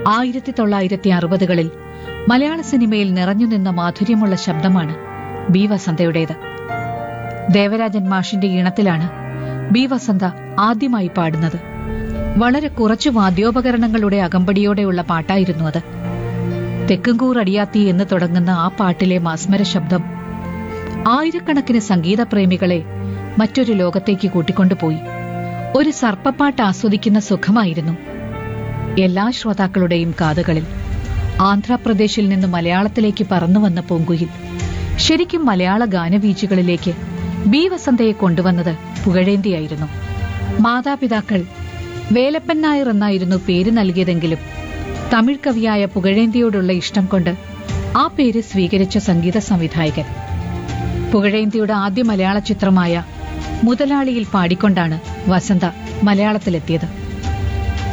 ആയിരത്തി തൊള്ളായിരത്തി അറുപതുകളിൽ മലയാള സിനിമയിൽ നിറഞ്ഞുനിന്ന മാധുര്യമുള്ള ശബ്ദമാണ് ബി വസന്തയുടേത് ദേവരാജൻ മാഷിന്റെ ഈണത്തിലാണ് ബി വസന്ത ആദ്യമായി പാടുന്നത് വളരെ കുറച്ചു വാദ്യോപകരണങ്ങളുടെ അകമ്പടിയോടെയുള്ള പാട്ടായിരുന്നു അത് തെക്കുംകൂർ അടിയാത്തി എന്ന് തുടങ്ങുന്ന ആ പാട്ടിലെ മാസ്മര ശബ്ദം ആയിരക്കണക്കിന് സംഗീതപ്രേമികളെ മറ്റൊരു ലോകത്തേക്ക് കൂട്ടിക്കൊണ്ടുപോയി ഒരു സർപ്പപ്പാട്ട് ആസ്വദിക്കുന്ന സുഖമായിരുന്നു എല്ലാ ശ്രോതാക്കളുടെയും കാതുകളിൽ ആന്ധ്രാപ്രദേശിൽ നിന്ന് മലയാളത്തിലേക്ക് പറന്നുവന്ന പൂങ്കുയിൽ ശരിക്കും മലയാള ഗാനവീചികളിലേക്ക് ബി വസന്തയെ കൊണ്ടുവന്നത് പുകഴേന്തിയായിരുന്നു മാതാപിതാക്കൾ വേലപ്പൻ നായർ എന്നായിരുന്നു പേര് നൽകിയതെങ്കിലും തമിഴ് കവിയായ പുകഴേന്തിയോടുള്ള ഇഷ്ടം കൊണ്ട് ആ പേര് സ്വീകരിച്ച സംഗീത സംവിധായകൻ പുകഴേന്തിയുടെ ആദ്യ മലയാള ചിത്രമായ മുതലാളിയിൽ പാടിക്കൊണ്ടാണ് വസന്ത മലയാളത്തിലെത്തിയത്